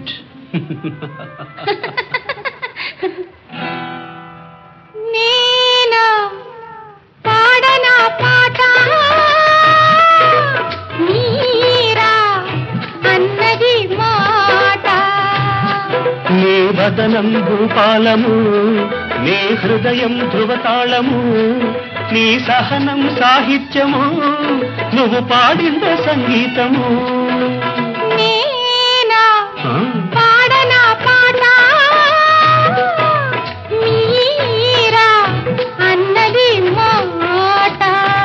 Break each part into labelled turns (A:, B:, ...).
A: It
B: నేను పాడనా పాట మీరా అన్నది మాట
C: నీ వదనం భూపాలము నీ హృదయం ధృవతాళము నీ సహనం సాహిత్యము నువ్వు పాడింద సంగీతము
B: నేనా
C: ఆ,
B: పాడనా పాట మీరా అన్నది మాట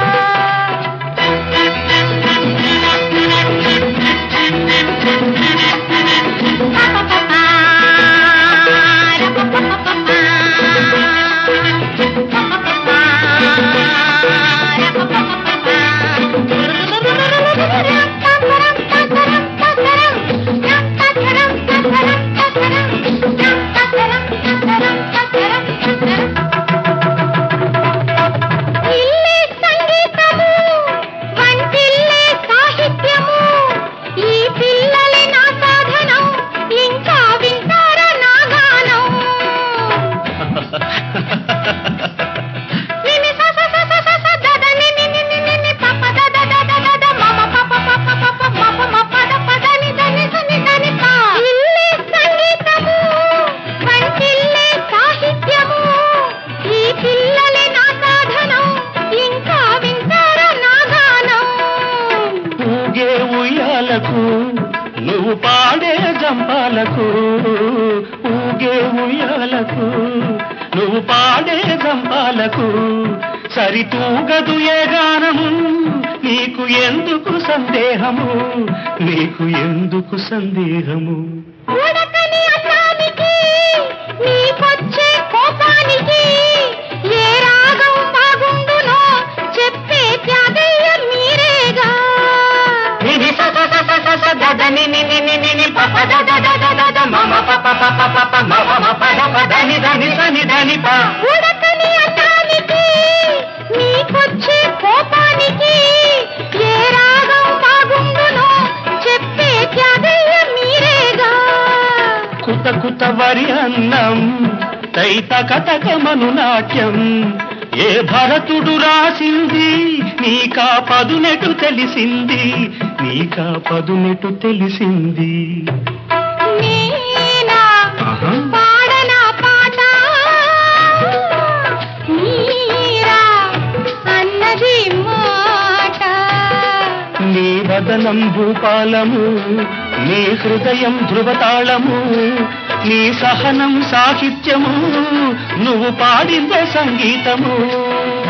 B: ఇల్లే సంగీతము వంటిల్లే సాహిత్యము ఈ పిల్లలే నా సాధనం ఇంకా వింటారా నా గానం నిని స స స స స స ద ద ని ని ని ని ని ని ప ప ద ద ద ద ద ద మ మ ప ప ప ప ప ప మ ప మ ప ద ప ద ని ద ని స ని ద ని ప ఇల్లే సంగీతము వంటిల్లే సాహిత్యము ఈ పిల్లలే నా సాధనం ఇంకా వింటారా నా గానం
C: ఊగే ఉయ్యాలకు నువ్వు పాడే జంపాలకు ఊగే ఉయ్యాలకు నువ్వు పాడే జంపాలకు సరితూగదు ఏ గానము నీకు ఎందుకు సందేహము నీకు ఎందుకు సందేహము
B: ఉడకని అన్నానికి నీకొచ్చే కోపానికి ఏ రాగం బాగుండునో చెప్పే త్యాగయ్య మీరేగా
C: నిని స స స స స స ద ద ని ని ని ని ని ని ప ప ద ద ద ద ద ద మ మ ప ప ప ప ప ప మ మ మ ప ద ప ద ని ద ని స ని ద ని ప
B: ఉడకని అన్నానికి నీకొచ్చే కోపానికి ఏ రాగం బాగుండునో చెప్పే త్యాగయ్య మీరేగా
C: కుత కుత వరి అన్నం తైత కటకమను నాట్యం ఏ భరతుడు రాసింది నీకా పదునెటు తెలిసింది నీకా పదునెటు తెలిసింది
B: నేనా
C: ఆహా.
B: పాడనా పాట మీరా అన్నది మాట
C: నీ వదనం భూపాలము నీ హృదయం ధృవతాళము నీ సహనం సాహిత్యము నువ్వు పాడిందే సంగీతము